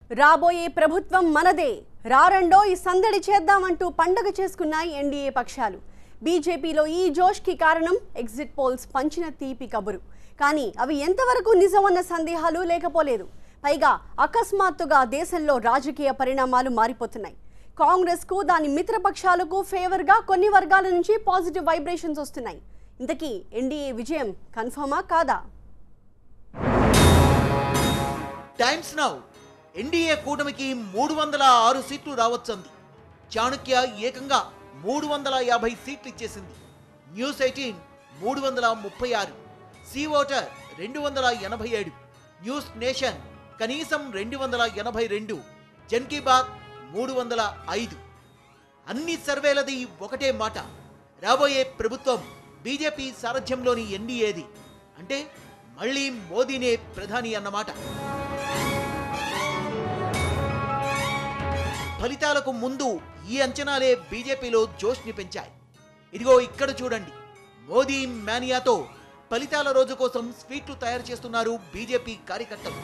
రాబోయే ప్రభుత్వం మనదే రారండో ఈ సందడి చేద్దామంటూ పండగ చేసుకున్నాయి ఎన్డీఏ పక్షాలు బీజేపీలో ఈ జోష్కి కారణం ఎగ్జిట్ పోల్స్ పంచిన తీపి కబురు కానీ అవి ఎంతవరకు నిజమన్న సందేహాలు లేకపోలేదు పైగా అకస్మాత్తుగా దేశంలో రాజకీయ పరిణామాలు మారిపోతున్నాయి కాంగ్రెస్కు దాని మిత్రపక్షాలకు ఫేవర్గా కొన్ని వర్గాల నుంచి పాజిటివ్ వైబ్రేషన్స్ వస్తున్నాయి ఇంతకీ ఎన్డీఏ విజయం కన్ఫర్మా కాదా టైమ్స్ నౌ ఎన్డీఏ కూటమికి మూడు వందల ఆరు సీట్లు రావచ్చంది చాణక్య ఏకంగా మూడు వందల యాభై సీట్లు ఇచ్చేసింది న్యూస్ ఎయిటీన్ మూడు వందల ముప్పై ఆరు సీ ఓటర్ రెండు వందల ఎనభై ఏడు న్యూస్ నేషన్ కనీసం రెండు వందల ఎనభై రెండు జన్ కీ బాత్ మూడు వందల ఐదు అన్ని సర్వేలది ఒకటే మాట రాబోయే ప్రభుత్వం బీజేపీ సారథ్యంలోని ఎన్డీఏది అంటే మళ్ళీ మోదీనే ప్రధాని అన్నమాట ఫలితాలకు ముందు ఈ అంచనాలే బీజేపీలో జోష్ని పెంచాయి ఇదిగో ఇక్కడ చూడండి మోదీ మేనియాతో ఫలితాల రోజు కోసం స్వీట్లు తయారు చేస్తున్నారు బీజేపీ కార్యకర్తలు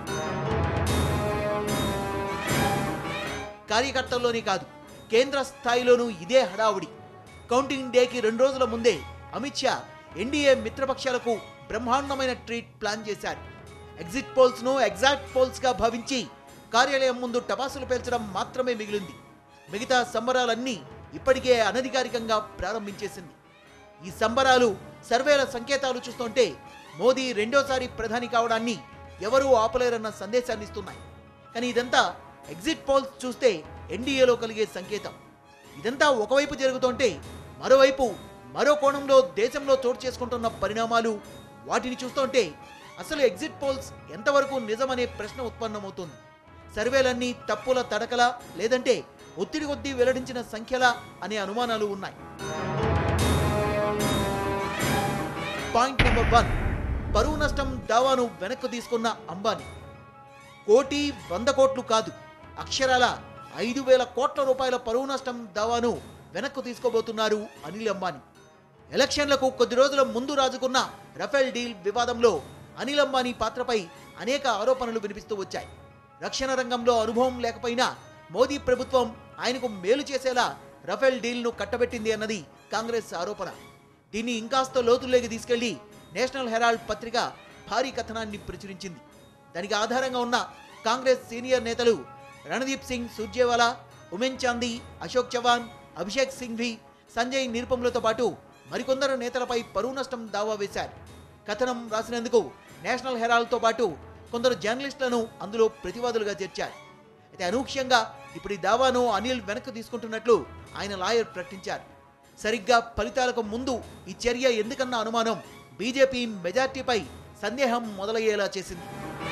కార్యకర్తల్లోనే కాదు కేంద్ర స్థాయిలోనూ ఇదే హడావుడి కౌంటింగ్ డేకి రెండు రోజుల ముందే అమిత్ షా ఎన్డీఏ మిత్రపక్షాలకు బ్రహ్మాండమైన ట్రీట్ ప్లాన్ చేశారు ఎగ్జిట్ పోల్స్ ను ఎగ్జాక్ట్ పోల్స్ గా భావించి కార్యాలయం ముందు టపాసులు పేల్చడం మాత్రమే మిగిలింది మిగతా సంబరాలన్నీ ఇప్పటికే అనధికారికంగా ప్రారంభించేసింది ఈ సంబరాలు సర్వేల సంకేతాలు చూస్తుంటే మోదీ రెండోసారి ప్రధాని కావడాన్ని ఎవరూ ఆపలేరన్న సందేశాన్ని ఇస్తున్నాయి కానీ ఇదంతా ఎగ్జిట్ పోల్స్ చూస్తే ఎన్డీఏలో కలిగే సంకేతం ఇదంతా ఒకవైపు జరుగుతుంటే మరోవైపు మరో కోణంలో దేశంలో చోటు చేసుకుంటున్న పరిణామాలు వాటిని చూస్తుంటే అసలు ఎగ్జిట్ పోల్స్ ఎంతవరకు నిజమనే ప్రశ్న ఉత్పన్నమవుతుంది సర్వేలన్నీ తప్పుల తడకలా లేదంటే ఒత్తిడి కొద్దీ వెల్లడించిన సంఖ్యలా అనే అనుమానాలు ఉన్నాయి పాయింట్ నెంబర్ వన్ పరువు నష్టం దావాను వెనక్కు తీసుకున్న అంబానీ కోటి వంద కోట్లు కాదు అక్షరాల ఐదు వేల కోట్ల రూపాయల పరువు నష్టం దావాను వెనక్కు తీసుకోబోతున్నారు అనిల్ అంబానీ ఎలక్షన్లకు కొద్ది రోజుల ముందు రాజుకున్న రఫేల్ డీల్ వివాదంలో అనిల్ అంబానీ పాత్రపై అనేక ఆరోపణలు వినిపిస్తూ వచ్చాయి రక్షణ రంగంలో అనుభవం లేకపోయినా మోదీ ప్రభుత్వం ఆయనకు మేలు చేసేలా రఫేల్ డీల్ను కట్టబెట్టింది అన్నది కాంగ్రెస్ ఆరోపణ దీన్ని ఇంకాస్త లోతుల్లోకి తీసుకెళ్లి నేషనల్ హెరాల్డ్ పత్రిక భారీ కథనాన్ని ప్రచురించింది దానికి ఆధారంగా ఉన్న కాంగ్రెస్ సీనియర్ నేతలు రణదీప్ సింగ్ సూర్జేవాలా ఉమెన్ చాందీ అశోక్ చవాన్ అభిషేక్ సింఘ్వి సంజయ్ నిరుపములతో పాటు మరికొందరు నేతలపై పరువు నష్టం దావా వేశారు కథనం రాసినందుకు నేషనల్ హెరాల్డ్తో పాటు కొందరు జర్నలిస్టులను అందులో ప్రతివాదులుగా చేర్చారు అయితే అనూహ్యంగా ఇప్పుడు ఈ దావాను అనిల్ వెనక్కు తీసుకుంటున్నట్లు ఆయన లాయర్ ప్రకటించారు సరిగ్గా ఫలితాలకు ముందు ఈ చర్య ఎందుకన్న అనుమానం బీజేపీ మెజార్టీపై సందేహం మొదలయ్యేలా చేసింది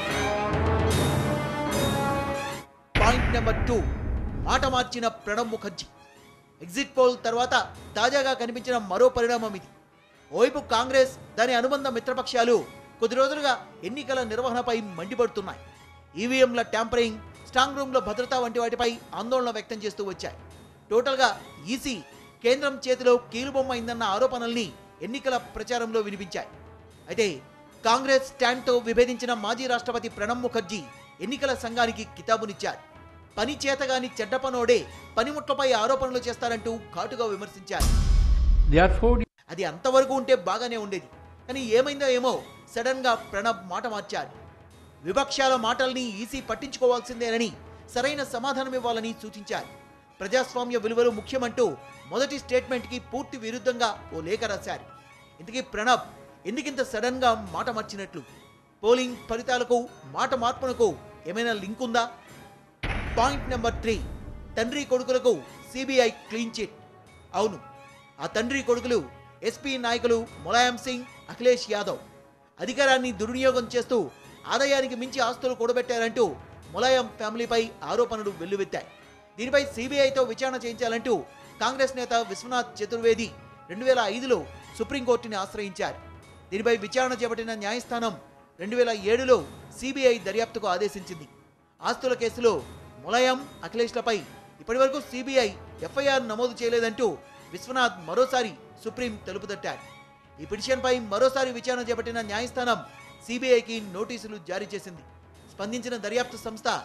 పాయింట్ నెంబర్ టూ మాట మార్చిన ప్రణబ్ ముఖర్జీ ఎగ్జిట్ పోల్ తర్వాత తాజాగా కనిపించిన మరో పరిణామం ఇది ఓవైపు కాంగ్రెస్ దాని అనుబంధ మిత్రపక్షాలు కొద్ది రోజులుగా ఎన్నికల నిర్వహణపై మండిపడుతున్నాయి ఈవీఎంల ట్యాంపరింగ్ స్ట్రాంగ్ రూమ్ల భద్రత వంటి వాటిపై ఆందోళన వ్యక్తం చేస్తూ వచ్చాయి టోటల్గా ఈసీ కేంద్రం చేతిలో కీలుబొమ్మ అయిందన్న ఆరోపణల్ని ఎన్నికల ప్రచారంలో వినిపించాయి అయితే కాంగ్రెస్ స్టాండ్తో విభేదించిన మాజీ రాష్ట్రపతి ప్రణబ్ ముఖర్జీ ఎన్నికల సంఘానికి కితాబునిచ్చారు పని చేతగాని చెడ్డపనోడే పనిముట్లపై ఆరోపణలు చేస్తారంటూ ఘాటుగా విమర్శించారు Therefore, అది అంతవరకు ఉంటే బాగానే ఉండేది కానీ ఏమైందో ఏమో సడన్ గా ప్రణబ్ మాట మార్చారు విపక్షాల మాటల్ని ఈసీ పట్టించుకోవాల్సిందేనని సరైన సమాధానం ఇవ్వాలని సూచించారు ప్రజాస్వామ్య విలువలు ముఖ్యమంటూ మొదటి స్టేట్మెంట్కి పూర్తి విరుద్ధంగా ఓ లేఖ రాశారు ఇంతకీ ప్రణబ్ ఎందుకింత సడన్ గా మాట మార్చినట్లు పోలింగ్ ఫలితాలకు మాట మార్పునకు ఏమైనా లింక్ ఉందా పాయింట్ నెంబర్ త్రీ తండ్రి కొడుకులకు సిబిఐ క్లీన్ చిట్ అవును ఆ తండ్రి కొడుకులు ఎస్పీ నాయకులు ములాయం సింగ్ అఖిలేష్ యాదవ్ అధికారాన్ని దుర్వినియోగం చేస్తూ ఆదాయానికి మించి ఆస్తులు కూడబెట్టారంటూ ములాయం ఫ్యామిలీపై ఆరోపణలు వెల్లువెత్తాయి దీనిపై సిబిఐతో విచారణ చేయించాలంటూ కాంగ్రెస్ నేత విశ్వనాథ్ చతుర్వేది రెండు వేల ఐదులో సుప్రీంకోర్టుని ఆశ్రయించారు దీనిపై విచారణ చేపట్టిన న్యాయస్థానం రెండు వేల ఏడులో సిబిఐ దర్యాప్తుకు ఆదేశించింది ఆస్తుల కేసులో ములాయం అఖిలేష్లపై ఇప్పటివరకు సిబిఐ ఎఫ్ఐఆర్ నమోదు చేయలేదంటూ విశ్వనాథ్ మరోసారి సుప్రీం తలుపుతట్టారు ఈ పిటిషన్పై మరోసారి విచారణ చేపట్టిన న్యాయస్థానం సిబిఐకి నోటీసులు జారీ చేసింది స్పందించిన దర్యాప్తు సంస్థ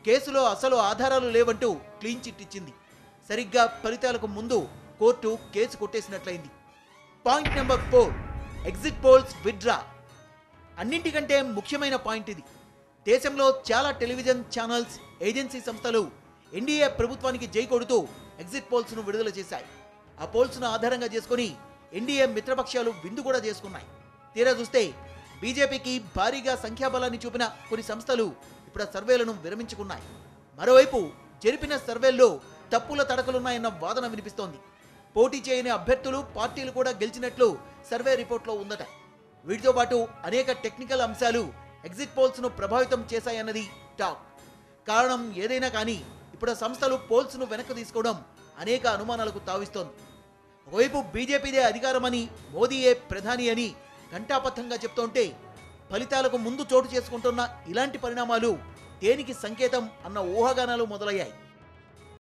కేసులో అసలు ఆధారాలు లేవంటూ క్లీన్ చిట్ ఇచ్చింది సరిగ్గా ఫలితాలకు ముందు కోర్టు కేసు కొట్టేసినట్లయింది point number four exit polls withdraw అన్నింటికంటే ముఖ్యమైన పాయింట్ ఇది దేశంలో చాలా టెలివిజన్ ఛానల్స్ ఏజెన్సీ సంస్థలు ఎన్డీఏ ప్రభుత్వానికి జై కొడుతూ ఎగ్జిట్ పోల్స్ను విడుదల చేశాయి ఆ పోల్స్ను ఆధారంగా చేసుకుని ఎన్డీఏ మిత్రపక్షాలు విందు కూడా చేసుకున్నాయి తీరా చూస్తే బీజేపీకి భారీగా సంఖ్యాబలాన్ని చూపిన కొన్ని సంస్థలు ఇప్పుడు ఆ సర్వేలను విరమించుకున్నాయి మరోవైపు జరిపిన సర్వేల్లో తప్పుల తడకలున్నాయన్న వాదన వినిపిస్తోంది పోటీ చేయని అభ్యర్థులు పార్టీలు కూడా గెలిచినట్లు సర్వే రిపోర్ట్లో ఉందట వీటితో పాటు అనేక టెక్నికల్ అంశాలు ఎగ్జిట్ పోల్స్ ను ప్రభావితం చేశాయన్నది టాక్ కారణం ఏదైనా కానీ ఇప్పుడు ఆ సంస్థలు పోల్స్ ను వెనక్కి తీసుకోవడం అనేక అనుమానాలకు తావిస్తోంది ఒకవైపు బీజేపీదే అధికారమని మోదీయే ప్రధాని అని ఘంటాపథంగా చెప్తుంటే ఫలితాలకు ముందు చోటు చేసుకుంటున్న ఇలాంటి పరిణామాలు దేనికి సంకేతం అన్న ఊహాగానాలు మొదలయ్యాయి